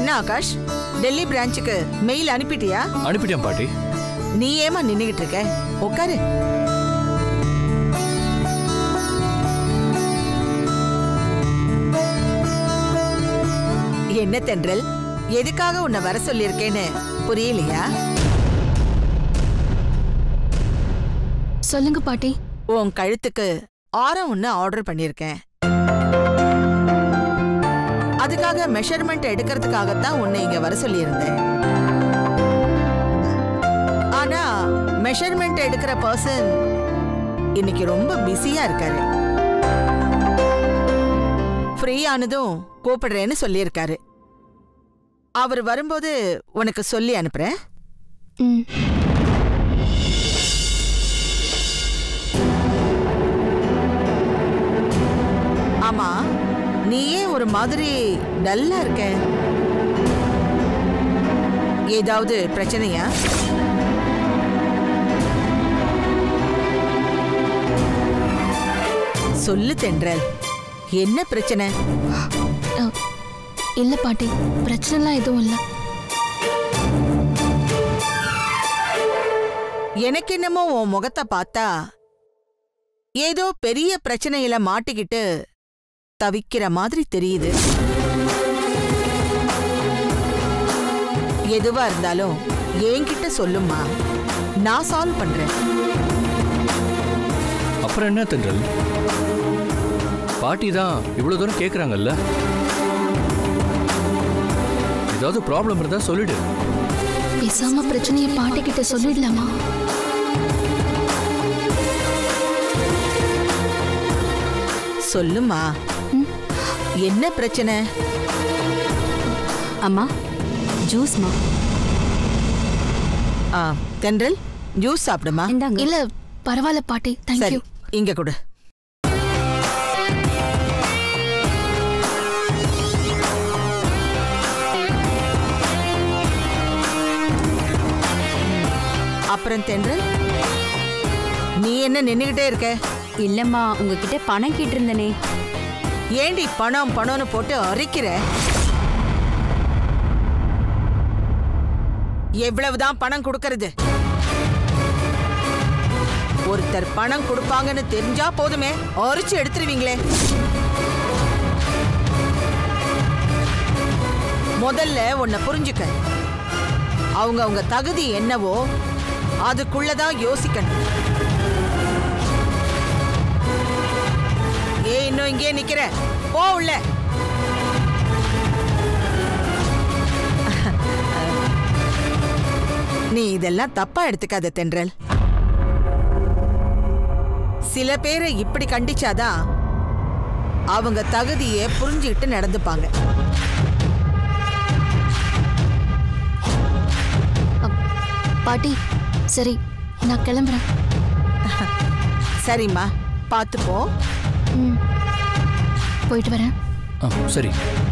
என்ன ஆகாஷ் டெல்லி பிரான்ச்சுக்கு மெயில் அனுப்பிட்டியா அனுப்பிட்டேன் பாட்டி நீ ஏமா நின்னுகிட்டு இருக்க உட்காரு என்ன தென்றல் எதுக்காக உன்னை வர சொல்லியிருக்கேன்னு புரியலையா சொல்லுங்க பாட்டி உன் கழுத்துக்கு ஆரம் ஒன்று ஆர்டர் பண்ணியிருக்கேன் அதுக்காக மெஷர்மெண்ட் எடுக்கிறதுக்காகத்தான் உன்னை இங்க வர சொல்லியிருந்தேன் ஆனா மெஷர்மெண்ட் எடுக்கிற பர்சன் இன்னைக்கு ரொம்ப பிஸியா இருக்காரு ஃப்ரீ ஆனதும் கூப்பிடுறேன்னு சொல்லியிருக்காரு அவர் வரும்போது உனக்கு சொல்லி அனுப்புறேன் ம் ஆமா நீயே ஒரு மாதிரி டல்லா இருக்க ஏதாவது பிரச்சனையா சொல்லு தென்றல் என்ன பிரச்சனை அ, இல்ல பாட்டி பிரச்சனைலாம் எதுவும் இல்ல எனக்கு என்னமோ உன் முகத்தை பார்த்தா ஏதோ பெரிய பிரச்சனையில மாட்டிக்கிட்டு தவிக்கிற மாதிரி தெரியுது எதுவா இருந்தாலும் என்கிட்ட சொல்லுமா நான் சால்வ் பண்றேன் அப்புறம் என்ன தென்றல் பாட்டி தான் இவ்வளவு தூரம் கேக்குறாங்கல்ல ஏதாவது ப்ராப்ளம் இருந்தா சொல்லிடு பேசாம பிரச்சனையை பாட்டி கிட்ட சொல்லிடலாமா சொல்லுமா ம். என்ன பிரச்சனை அம்மா ஜூஸ்மா ஆ, தென்றல் ஜூஸ் சாப்பிடுமா இந்தாங்க இல்ல பரவாயில்ல பாட்டி சரி தேங்க்யூ இங்க கொடு அப்புறம் தென்றல் நீ என்ன நின்னுகிட்டே இருக்க இல்லம்மா உங்ககிட்ட பணம் கேட்டிருந்தனே ஏண்டி பணம் பணம்னு போட்டு அரிக்கிற எவ்வளவுதான் பணம் கொடுக்கறது ஒருத்தர் பணம் கொடுப்பாங்கன்னு தெரிஞ்சா போதுமே அரிச்சு எடுத்துருவீங்களே முதல்ல உன்னை புரிஞ்சுக்க அவங்க அவங்க தகுதி என்னவோ அதுக்குள்ளதான் யோசிக்கணும் ஏ இன்னும் இங்கே நிக்கிற போ உள்ள நீ இதெல்லாம் தப்பா எடுத்துக்காத தென்றல் சில பேரை இப்படி கண்டிச்சாதான் அவங்க தகுதியை புரிஞ்சுக்கிட்டு நடந்துப்பாங்க பாட்டி சரி நான் கிளம்புறேன் சரிம்மா பார்த்து போ ம் போயிட்டு வரேன் ஆ சரி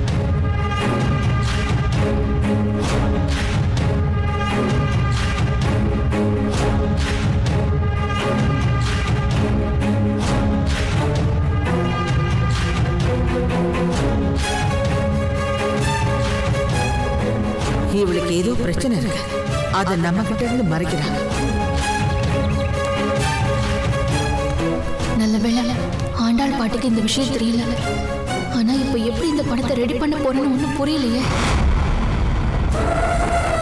இவளுக்கு ஏதோ பிரச்சனை இருக்கு அதை நம்ம கிட்ட இருந்து மறைக்கிறாங்க நல்ல வேளை ஆண்டாள் பாட்டிக்கு இந்த விஷயம் தெரியல ஆனா இப்ப எப்படி இந்த பணத்தை ரெடி பண்ண போறேன்னு ஒண்ணும் புரியலையே